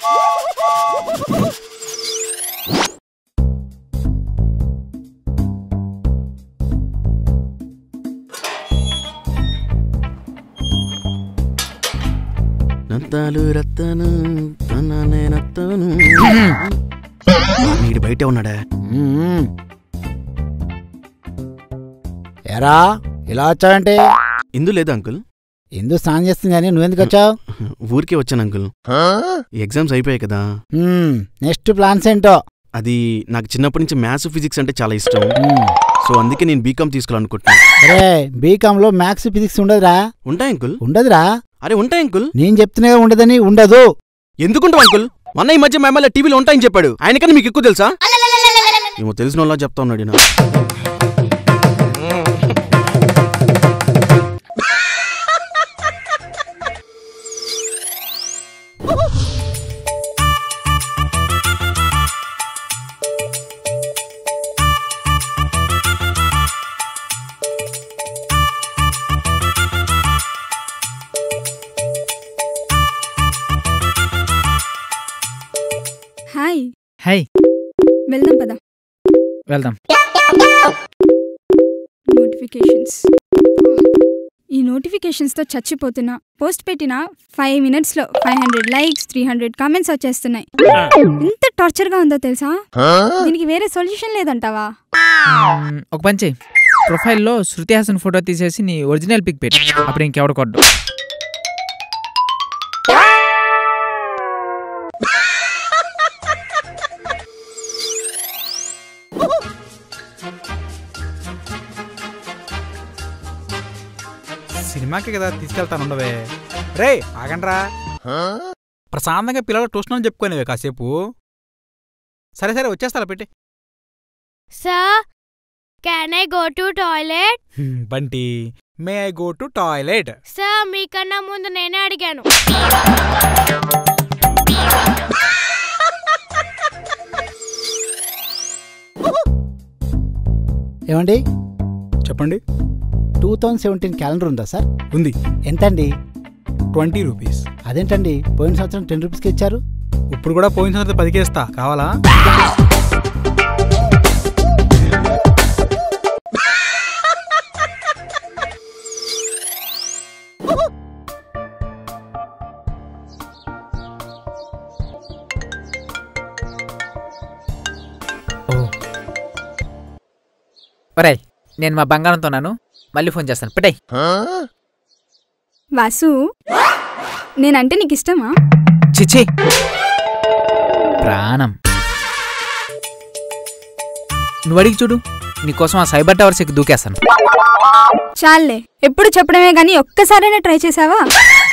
నత్తాలు రత్తను తననే నత్తను నీడు బయటే ఉన్నాడా మ్మ్. ఎరా ఇలా వచ్చావంటే ఇందు లేదా అంకుల్ ఎందుకు స్నానం చేస్తుంది కానీ నువ్వెందుకు వచ్చావు ఊరికే వచ్చాను అంకుల్ ఈ ఎగ్జామ్స్ అయిపోయాయి కదా నెక్స్ట్ ప్లాన్స్ ఏంటో అది నాకు చిన్నప్పటి నుంచి మ్యాథ్స్ ఫిజిక్స్ అంటే చాలా ఇష్టం మ్మ్. సో అందుకే నేను బీకామ్ తీసుకోవాలనుకుంటున్నాను అరే బీకామ్ లో మ్యాథ్స్ ఫిజిక్స్ ఉండదురా ఉంటాయి అంకుల్ ఉండదురా అరే ఉంటాయి అంకుల్ నేను చెప్తున్నా ఉండదని ఉండదు ఎందుకుంటావు అంకుల్ మొన్న ఈ మధ్య మా ఎమ్మెల్యే టీవీలో ఉంటాయని చెప్పాడు ఆయనకన్నా మీకు ఎక్కువ తెలుసా ఏమో తెలిసిన వాళ్ళ చెప్తా ఉన్నాడు ఈయన. హాయ్ హై వెళ్దాం పదా వెళ్దాం నోటిఫికేషన్స్ ఈ నోటిఫికేషన్స్తో చచ్చిపోతున్నా పోస్ట్ పెట్టిన ఫైవ్ మినిట్స్లో five hundred likes three hundred comments వచ్చేస్తున్నాయి ఎంత టార్చర్గా ఉందో తెలుసా దీనికి వేరే సొల్యూషన్ లేదంటావా మ్మ్, ఒక పని చెయ్యి ప్రొఫైల్లో శృతి హాసన్ ఫోటో తీసేసి నీ ఒరిజినల్ పిక్ పెట్టి అప్పుడు ఇంకెవడ కొట్టు సినిమాకి కదా తీసుకెళ్తాను ఉండవే రే ఆగండ్రా ప్రశాంతంగా పిల్లలు ట్యూషన్ అని చెప్పుకోనివే కాసేపు సరే సరే వచ్చేస్తారా పెట్టి Sir, can I go to toilet? Hmm, Bunty may I go to toilet Sir, మీకన్నా ముందు నేనే అడిగాను ఏమండి చెప్పండి టూ థౌజండ్ సెవెంటీన్ క్యాలెండర్ ఉందా సార్ ఉంది ఎంతండి ట్వంటీ రూపీస్ అదేంటండి పోయిన సంవత్సరం టెన్ రూపీస్కి ఇచ్చారు ఇప్పుడు కూడా పోయిన సంవత్సరం పదికేస్తా కావాలా ఒరేయ్ నేను మా బంగారంతో ఉన్నాను మళ్ళీ ఫోన్ చేస్తాను పెట్టాయి వాసు నేనంటే నీకు ఇష్టమా చిచి ప్రాణం నువ్వు అడిగి చూడు నీకోసం ఆ సైబర్ టవర్స్ ఎక్కి దూకేస్తాను చాలే ఎప్పుడు చెప్పడమే గానీ ఒక్కసారైనా ట్రై చేసావా